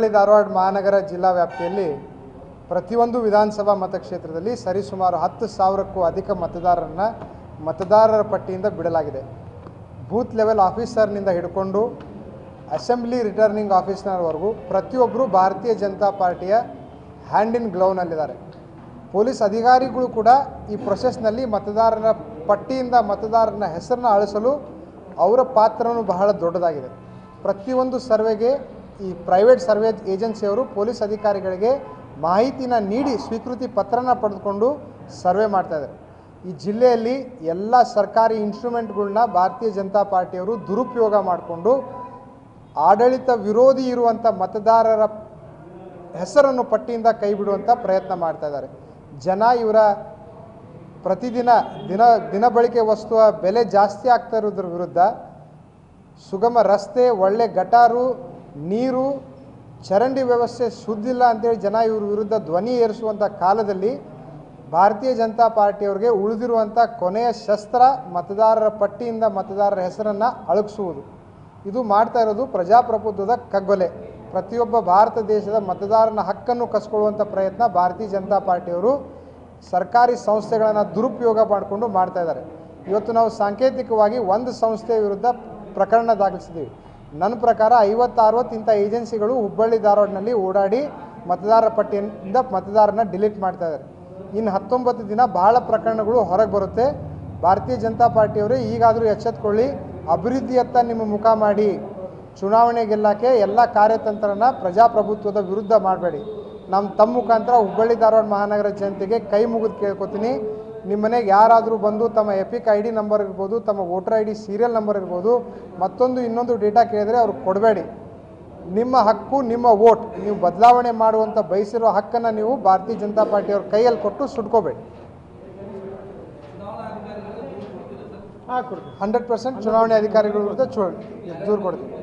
ಹುಬ್ಬಳ್ಳಿ ಧಾರವಾಡ ಮಹಾನಗರ ಜಿಲ್ಲಾ ವ್ಯಾಪ್ತಿಯಲ್ಲಿ ಪ್ರತಿಯೊಂದು ವಿಧಾನಸಭಾ ಮತಕ್ಷೇತ್ರದಲ್ಲಿ ಸರಿಸುಮಾರು ಹತ್ತು ಸಾವಿರಕ್ಕೂ ಅಧಿಕ ಮತದಾರರನ್ನು ಮತದಾರರ ಪಟ್ಟಿಯಿಂದ ಬಿಡಲಾಗಿದೆ ಬೂತ್ ಲೆವೆಲ್ ಆಫೀಸರ್ನಿಂದ ಹಿಡ್ಕೊಂಡು ಅಸೆಂಬ್ಲಿ ರಿಟರ್ನಿಂಗ್ ಆಫೀಸರ್ವರೆಗೂ ಪ್ರತಿಯೊಬ್ಬರು ಭಾರತೀಯ ಜನತಾ ಪಾರ್ಟಿಯ ಹ್ಯಾಂಡ್ ಇನ್ ಗ್ಲೌನಲ್ಲಿದ್ದಾರೆ ಪೊಲೀಸ್ ಅಧಿಕಾರಿಗಳು ಕೂಡ ಈ ಪ್ರೊಸೆಸ್ನಲ್ಲಿ ಮತದಾರರ ಪಟ್ಟಿಯಿಂದ ಮತದಾರನ ಹೆಸರನ್ನ ಅಳಿಸಲು ಅವರ ಪಾತ್ರನೂ ಬಹಳ ದೊಡ್ಡದಾಗಿದೆ ಪ್ರತಿಯೊಂದು ಸರ್ವೆಗೆ ಈ ಪ್ರೈವೇಟ್ ಸರ್ವೆ ಏಜೆನ್ಸಿಯವರು ಪೊಲೀಸ್ ಅಧಿಕಾರಿಗಳಿಗೆ ಮಾಹಿತಿನ ನೀಡಿ ಸ್ವೀಕೃತಿ ಪತ್ರನ ಪಡೆದುಕೊಂಡು ಸರ್ವೆ ಮಾಡ್ತಾಯಿದ್ದಾರೆ ಈ ಜಿಲ್ಲೆಯಲ್ಲಿ ಎಲ್ಲ ಸರ್ಕಾರಿ ಇನ್ಸ್ಟ್ರೂಮೆಂಟ್ಗಳನ್ನ ಭಾರತೀಯ ಜನತಾ ಪಾರ್ಟಿಯವರು ದುರುಪಯೋಗ ಮಾಡಿಕೊಂಡು ಆಡಳಿತ ವಿರೋಧಿ ಇರುವಂಥ ಮತದಾರರ ಹೆಸರನ್ನು ಪಟ್ಟಿಯಿಂದ ಕೈ ಬಿಡುವಂಥ ಪ್ರಯತ್ನ ಮಾಡ್ತಾ ಇದ್ದಾರೆ ಜನ ಇವರ ಪ್ರತಿದಿನ ದಿನ ದಿನಬಳಕೆ ವಸ್ತುವ ಬೆಲೆ ಜಾಸ್ತಿ ಆಗ್ತಾ ಇರೋದ್ರ ವಿರುದ್ಧ ಸುಗಮ ರಸ್ತೆ ಒಳ್ಳೆ ಗಟಾರು ನೀರು ಚರಂಡಿ ವ್ಯವಸ್ಥೆ ಸುದ್ದಿಲ್ಲ ಅಂತೇಳಿ ಜನ ಇವ್ರ ವಿರುದ್ಧ ಧ್ವನಿ ಏರಿಸುವಂಥ ಕಾಲದಲ್ಲಿ ಭಾರತೀಯ ಜನತಾ ಪಾರ್ಟಿಯವ್ರಿಗೆ ಉಳಿದಿರುವಂಥ ಕೊನೆಯ ಶಸ್ತ್ರ ಮತದಾರರ ಪಟ್ಟಿಯಿಂದ ಮತದಾರರ ಹೆಸರನ್ನು ಅಳಗಿಸುವುದು ಇದು ಮಾಡ್ತಾ ಇರೋದು ಪ್ರಜಾಪ್ರಭುತ್ವದ ಕಗ್ಗೊಲೆ ಪ್ರತಿಯೊಬ್ಬ ಭಾರತ ದೇಶದ ಮತದಾರನ ಹಕ್ಕನ್ನು ಕಸ್ಕೊಳ್ಳುವಂಥ ಪ್ರಯತ್ನ ಭಾರತೀಯ ಜನತಾ ಪಾರ್ಟಿಯವರು ಸರ್ಕಾರಿ ಸಂಸ್ಥೆಗಳನ್ನು ದುರುಪಯೋಗ ಮಾಡಿಕೊಂಡು ಮಾಡ್ತಾ ಇದ್ದಾರೆ ಇವತ್ತು ನಾವು ಸಾಂಕೇತಿಕವಾಗಿ ಒಂದು ಸಂಸ್ಥೆಯ ವಿರುದ್ಧ ಪ್ರಕರಣ ದಾಖಲಿಸಿದ್ದೀವಿ ನನ್ನ ಪ್ರಕಾರ ಐವತ್ತು ಅರವತ್ತು ಇಂಥ ಏಜೆನ್ಸಿಗಳು ಹುಬ್ಬಳ್ಳಿ ಧಾರವಾಡನಲ್ಲಿ ಓಡಾಡಿ ಮತದಾರರ ಪಟ್ಟಿಯಿಂದ ಮತದಾರನ ಡಿಲೀಟ್ ಮಾಡ್ತಾ ಇದ್ದಾರೆ ಇನ್ನು ಹತ್ತೊಂಬತ್ತು ದಿನ ಬಹಳ ಪ್ರಕರಣಗಳು ಹೊರಗೆ ಬರುತ್ತೆ ಭಾರತೀಯ ಜನತಾ ಪಾರ್ಟಿಯವರು ಈಗಾದರೂ ಎಚ್ಚೆತ್ಕೊಳ್ಳಿ ಅಭಿವೃದ್ಧಿಯತ್ತ ನಿಮ್ಮ ಮುಖ ಮಾಡಿ ಚುನಾವಣೆ ಗೆಲ್ಲಕ್ಕೆ ಎಲ್ಲ ಕಾರ್ಯತಂತ್ರನ ಪ್ರಜಾಪ್ರಭುತ್ವದ ವಿರುದ್ಧ ಮಾಡಬೇಡಿ ನಮ್ಮ ತಮ್ಮ ಮುಖಾಂತರ ಹುಬ್ಬಳ್ಳಿ ಧಾರವಾಡ ಮಹಾನಗರ ಜನತೆಗೆ ಕೈ ಮುಗಿದು ಕೇಳ್ಕೊತೀನಿ ನಿಮ್ಮ ಮನೆಗೆ ಯಾರಾದರೂ ಬಂದು ತಮ್ಮ ಎಪಿಕ್ ಐ ಡಿ ನಂಬರ್ ಇರ್ಬೋದು ತಮ್ಮ voter I D serial number ಇರ್ಬೋದು ಮತ್ತೊಂದು ಇನ್ನೊಂದು ಡೇಟಾ ಕೇಳಿದರೆ ಅವ್ರಿಗೆ ಕೊಡಬೇಡಿ ನಿಮ್ಮ ಹಕ್ಕು ನಿಮ್ಮ ವೋಟ್ ನೀವು ಬದಲಾವಣೆ ಮಾಡುವಂಥ ಬಯಸಿರೋ ಹಕ್ಕನ್ನು ನೀವು ಭಾರತೀಯ ಜನತಾ ಪಾರ್ಟಿಯವ್ರ ಕೈಯಲ್ಲಿ ಕೊಟ್ಟು ಸುಟ್ಕೋಬೇಡಿ ಹಾಂ ಕೊಡ್ತೀವಿ ಹಂಡ್ರೆಡ್ ಪರ್ಸೆಂಟ್ ಚುನಾವಣೆ ಅಧಿಕಾರಿಗಳ ವಿರುದ್ಧ ಚು ದೂರು ಕೊಡ್ತೀವಿ